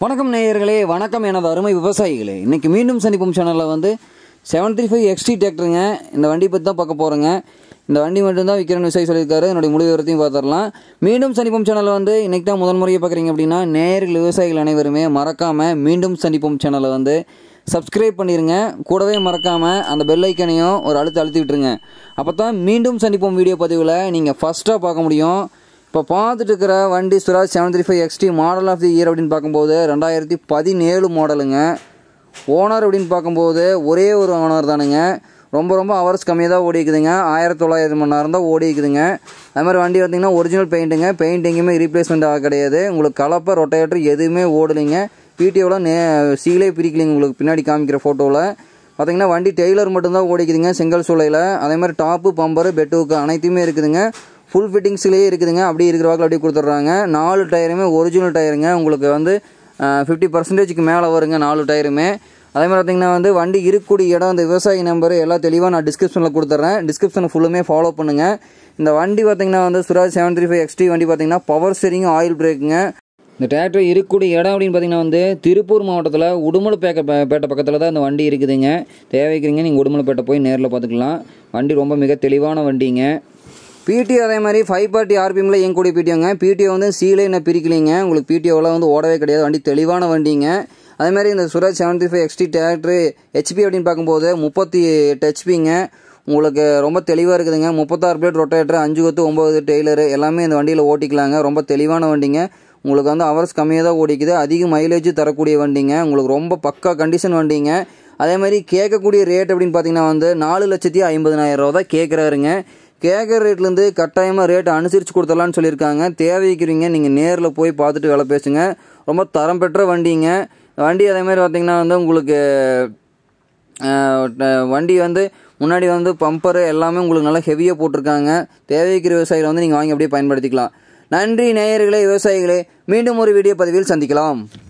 வணக்கம் நேயர்களே வணக்கம் எனது அருமை விவசாயிகளே இன்னைக்கு மீண்டும் சந்திப்போம் சேனலில் வந்து செவன் த்ரீ ஃபைவ் எக்ஸ்டி டிராக்டருங்க இந்த வண்டி பற்றி தான் பார்க்க போகிறோங்க இந்த வண்டி மட்டும்தான் விற்கிறேன்னு விவசாயி சொல்லியிருக்காரு என்னுடைய முழு விவரத்தையும் பார்த்துடலாம் மீண்டும் சந்திப்போம் சேனலில் வந்து இன்னைக்கு தான் முதல் முறையாக பார்க்குறீங்க அப்படின்னா நேயர்கள் விவசாயிகள் அனைவருமே மறக்காமல் மீண்டும் சந்திப்போம் சேனலை வந்து சப்ஸ்கிரைப் பண்ணிடுங்க கூடவே மறக்காமல் அந்த பெல் ஐக்கனையும் ஒரு அழுத்து அழுத்தி விட்டுருங்க அப்போ தான் மீண்டும் சந்திப்போம் வீடியோ பதிவில் நீங்கள் ஃபஸ்ட்டாக பார்க்க முடியும் இப்போ பார்த்துட்டு இருக்கிற வண்டி Swaraj seven three five XT model of the year அப்படின்னு பார்க்கும்போது ரெண்டாயிரத்தி பதினேழு மாடலுங்க ஓனர் அப்படின்னு பார்க்கும்போது ஒரே ஒரு ஓனர் தானுங்க ரொம்ப ரொம்ப ஹவர்ஸ் கம்மியாக தான் ஓடி இருக்குதுங்க ஆயிரத்தி தொள்ளாயிரம் மணி நேரம் தான் ஓடி இருக்குதுங்க அது மாதிரி வண்டி பார்த்தீங்கன்னா ஒரிஜினல் பெயிண்ட்டுங்க பெயிண்ட் எங்கேயுமே ரீப்ளேஸ்மெண்ட் ஆக கிடையாது உங்களுக்கு கலப்பை ரொட்டேட்டர் எதுவுமே ஓடலைங்க பிடிஓவில் நே சீலே பிரிக்கலைங்க உங்களுக்கு பின்னாடி காமிக்கிற ஃபோட்டோவில் பார்த்தீங்கன்னா வண்டி டெய்லர் மட்டும்தான் ஓடிக்குதுங்க செங்கல் சூளையில் அதே மாதிரி டாப்பு பம்பரு பெட்டுவுக்கு அனைத்துமே இருக்குதுங்க ஃபுல் ஃபிட்டிங்ஸ்லேயே இருக்குதுங்க அப்படி இருக்கிற வாக்கில் அப்படியே கொடுத்துட்றாங்க நாலு டயருமே ஒரிஜினல் டயருங்க உங்களுக்கு வந்து ஃபிஃப்டி பர்சன்டேஜுக்கு மேலே வருங்க நாலு டயருமே அதே மாதிரி பார்த்தீங்கன்னா வந்து வண்டி இருக்கக்கூடிய இடம் இந்த விவசாயி நம்பர் எல்லாம் தெளிவாக நான் டிஸ்கிரிப்ஷனில் கொடுத்துட்றேன் டிஸ்கிரிப்ஷனை ஃபுல்லுமே ஃபாலோ பண்ணுங்கள் இந்த வண்டி பார்த்தீங்கன்னா வந்து Swaraj seven three five X T பார்த்தீங்கன்னா பவர் ஸ்டேரிங் ஆயில் பிரேக்குங்க இந்த டிராக்டர் இருக்கக்கூடிய இடம் அப்படின்னு பார்த்தீங்கன்னா வந்து திருப்பூர் மாவட்டத்தில் உடுமலைப்பேட்டை பே- பேட்டை பக்கத்தில் தான் இந்த வண்டி இருக்குதுங்க தேவைக்கிறீங்க நீங்கள் உடுமலைப்பேட்டை போய் நேரில் பார்த்துக்கலாம் வண்டி ரொம்ப மிக தெளிவான வண்டிங்க பிடிஓ அதே மாதிரி ஃபைவ் பார்ட்டி ஆர்பிஎம்ல இயங்கக்கூடிய பிடிஓங்க பிடிஓ வந்து சீலே என்ன பிரிக்கலைங்க உங்களுக்கு பிடிஓவில் வந்து ஓடவே கிடையாது வண்டி தெளிவான வண்டிங்க அதே மாதிரி இந்த Swaraj seventy five XT tractor HP அப்படின்னு பார்க்கும்போது முப்பத்தி எட்டு ஹெச்பிங்க உங்களுக்கு ரொம்ப தெளிவாக இருக்குதுங்க முப்பத்தாறு பிளேட் ரொட்டேட்டர் அஞ்சு கொத்து ஒம்பது டெய்லரு எல்லாமே இந்த வண்டியில் ஓட்டிக்கலாங்க ரொம்ப தெளிவான வண்டிங்க உங்களுக்கு வந்து ஹவர்ஸ் கம்மியாக தான் ஓடிக்குது அதிக மைலேஜ் தரக்கூடிய வண்டிங்க உங்களுக்கு ரொம்ப பக்கா கண்டிஷன் வண்டிங்க அதே மாதிரி கேட்கக்கூடிய ரேட் அப்படின்னு பார்த்தீங்கன்னா வந்து நாலு லட்சத்தி ஐம்பதனாயிரம் ரூபா தான் கேட்குறாருங்க கேட்குற ரேட்லேருந்து கட்டாயமாக ரேட் அனுசரித்து கொடுத்துடலான்னு சொல்லியிருக்காங்க தேவைக்கிறீங்க நீங்கள் நேரில் போய் பார்த்துட்டு வேலை பேசுங்க ரொம்ப தரம் பெற்ற வண்டிங்க வண்டி அதே மாதிரி பார்த்தீங்கன்னா வந்து உங்களுக்கு அஹ், ட- வண்டி வந்து முன்னாடி வந்து பம்பரு எல்லாமே உங்களுக்கு நல்லா ஹெவியாக போட்டிருக்காங்க தேவைக்கிற விவசாயிகளை வந்து நீங்கள் வாங்கி அப்படியே பயன்படுத்திக்கலாம் நன்றி நேயர்களே விவசாயிகளே மீண்டும் ஒரு வீடியோ பதிவில் சந்திக்கலாம்